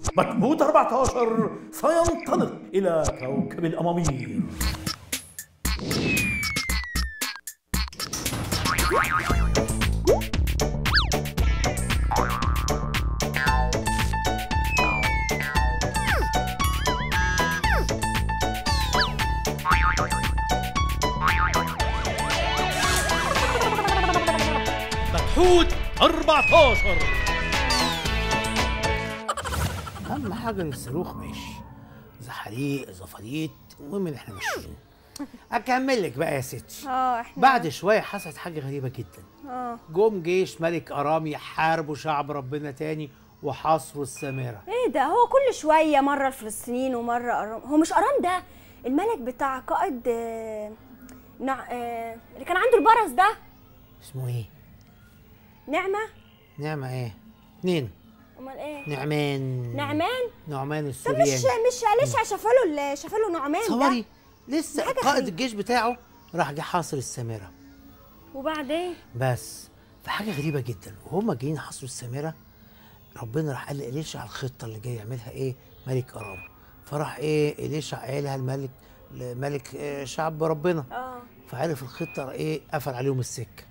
مكبوت 14 سينطلق إلى كوكب الأمامير مكحوت 14 اهم حاجه للصاروخ ماشي زحاليق زفاريت المهم ان احنا ماشيين اكمل لك بقى يا ستي اه احنا بعد شويه حصلت حاجه غريبه جدا اه جم جيش ملك ارام يحاربوا شعب ربنا تاني وحاصروا السامره ايه ده هو كل شويه مره الفلسطينيين ومره ارام هو مش ارام ده الملك بتاع قائد آه، نع... آه، اللي كان عنده البرص ده اسمه ايه نعمه نعمه ايه اتنين امال ايه نعمان نعمان نعمان ده السورياني مش مش لسه شافله شافله نعمان تصوري ده لسه حاجة قائد غريبة. الجيش بتاعه راح جه حاصر السامره وبعدين بس فحاجه غريبه جدا وهم جايين حصروا السامره ربنا راح قال لإليشع الخطه اللي جاي يعملها ايه ملك ارام فراح ايه إليشع قالها الملك ملك آه، شعب ربنا اه فعرف الخطه راح ايه قفل عليهم السكه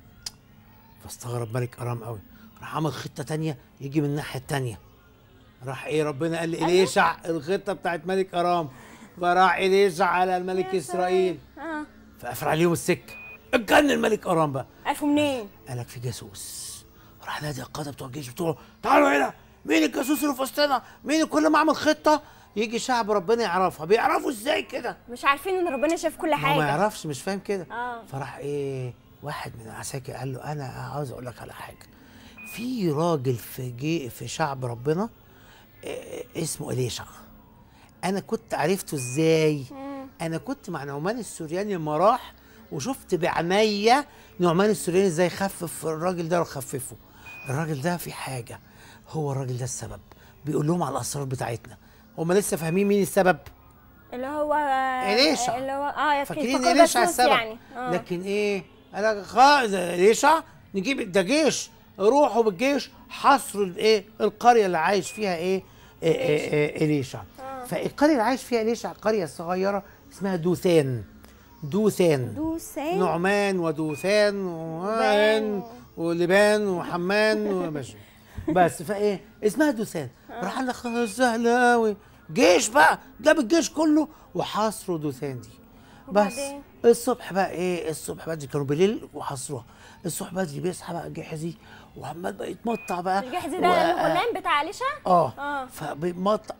فاستغرب ملك ارام قوي راح عمل خطه تانية يجي من الناحيه التانية راح ايه ربنا قال لإليشع الخطه بتاعت ملك ارام فراح إليشع على الملك اسرائيل اه فقفل عليهم السكه اتجنن الملك ارام بقى عرفوا منين قالك في جاسوس راح نادي القاده بتوع الجيش بتوعه تعالوا هنا مين الجاسوس اللي في وسطنا مين كل ما عمل خطه يجي شعب ربنا يعرفها بيعرفوا ازاي كده مش عارفين ان ربنا شاف كل هو حاجه ما يعرفش مش فاهم كده آه. فراح ايه واحد من العساكر قال له انا عاوز اقول لك على حاجه في راجل في جي في شعب ربنا إيه اسمه اليشع انا كنت عرفته ازاي انا كنت مع نعمان السورياني لما راح وشفت بعينيا نعمان السورياني ازاي خفف الراجل ده وخففه الراجل ده في حاجه هو الراجل ده السبب بيقول لهم على الاسرار بتاعتنا هم لسه فاهمين مين السبب اللي هو آه، إليشع. اللي هو اه فاكرين فكروا إليشع جاسوس السبب يعني آه. لكن ايه قال لك خلاص إليشع نجيب ده جيش روحوا بالجيش حصروا الايه القريه اللي عايش فيها ايه إيه إيه إيه إليشع فالقريه اللي عايش فيها إليشع قريه صغيره اسمها دوثان دوثان دوسين نعمان ودوثان ومان ولبان وحمان وماشي بس فايه اسمها دوثان راح قال لك خلاص سهله قوي جيش بقى جاب الجيش كله وحاصروا دوثان دي بس وبعدين؟ الصبح بقى ايه الصبح بدري كانوا بالليل وحصروها الصبح بدري بيصحى بقى جحزي وعمال بقى يتمطع بقى الجحز و- ده الغلام بتاع عليشا اه آه. فبيمطع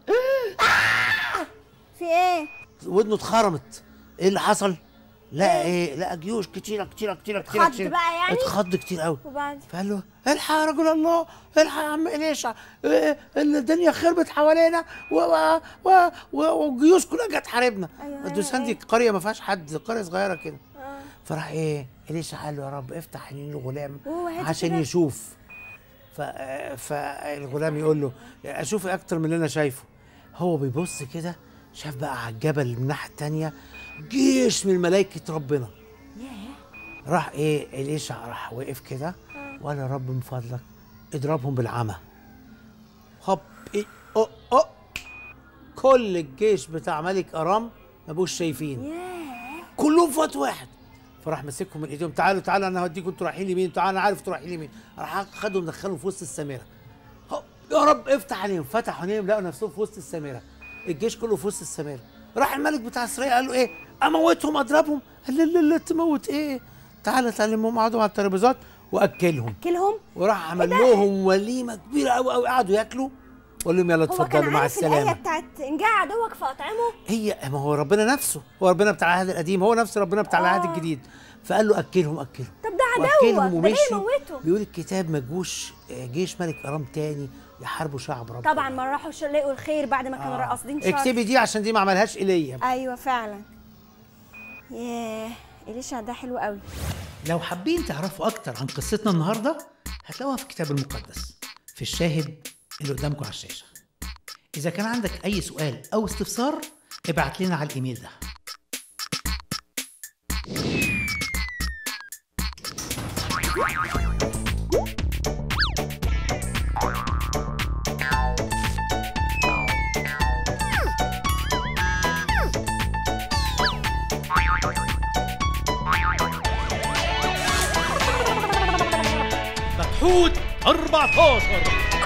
في ايه ودنه اتخرمت ايه اللي حصل؟ لقى ايه؟ لقى جيوش كتيره كتيره كتيره كتيره اتخض كتيرة. بقى يعني؟ اتخض كتير قوي وبعد فقال له الحق يا رجل الله الحق يا عم إليشع إيه الدنيا خربت حوالينا و- و- و- و- والجيوش كلها جت تحاربنا أيوة، الدوسان دي أيوة، قريه ما فيهاش حد قريه صغيره كده آه. فراح ايه إليشع قال له يا رب افتح عينين الغلام هو هادي عشان كده؟ يشوف ف... فالغلام يقول له اشوف اكتر من اللي انا شايفه هو بيبص كده شاف بقى على الجبل من الناحيه التانيه جيش من ملائكه ربنا راح ايه اليشع راح وقف كده وقال يا رب من فضلك اضربهم بالعمى هوب إيه أو أو كل الجيش بتاع ملك ارام ما بقوش شايفين ياه كلهم في وقت واحد فراح ماسكهم من ايديهم تعالوا تعالوا انا هوديكم انتوا رايحين لمين تعالوا انا عارف انتوا رايحين لمين راح خدهم دخلهم في وسط السامره هوب، يا رب افتح عليهم فتحوا عينيهم لقوا نفسهم في وسط السامره الجيش كله في وسط السامره راح الملك بتاع اسرائيل قال له ايه اموتهم اضربهم قال لا لا لا تموت ايه تعالى تعلمهم قعدوا على الترابيزات واكلهم كلهم وراح عمل لهم وليمه كبيره قوي قوي قعدوا ياكلوا وقال لهم يلا هو كان اتفضلوا مع عارف الآية السلامه بتاعت إن جاء عدوك فأطعمه هي ما هو ربنا نفسه هو ربنا بتاع العهد القديم هو نفس ربنا بتاع العهد آه. الجديد فقال له اكلهم اكلهم طب ده عدوة، واكلهم ده جاي ومشوا يموته. بيقول الكتاب ما جوش آه، جيش ملك ارام تاني يحاربوا شعب ربنا طبعا ما راحوا لقوا الخير بعد ما كانوا قاصدين شر اكتبي دي عشان دي ما عملهاش ايليا ايوه فعلا ياه إليشع ده حلو قوي لو حابين تعرفوا أكتر عن قصتنا النهاردة هتلاقوها في الكتاب المقدس في الشاهد اللي قدامكم على الشاشة إذا كان عندك أي سؤال أو استفسار ابعت لنا على الإيميل ده توت 14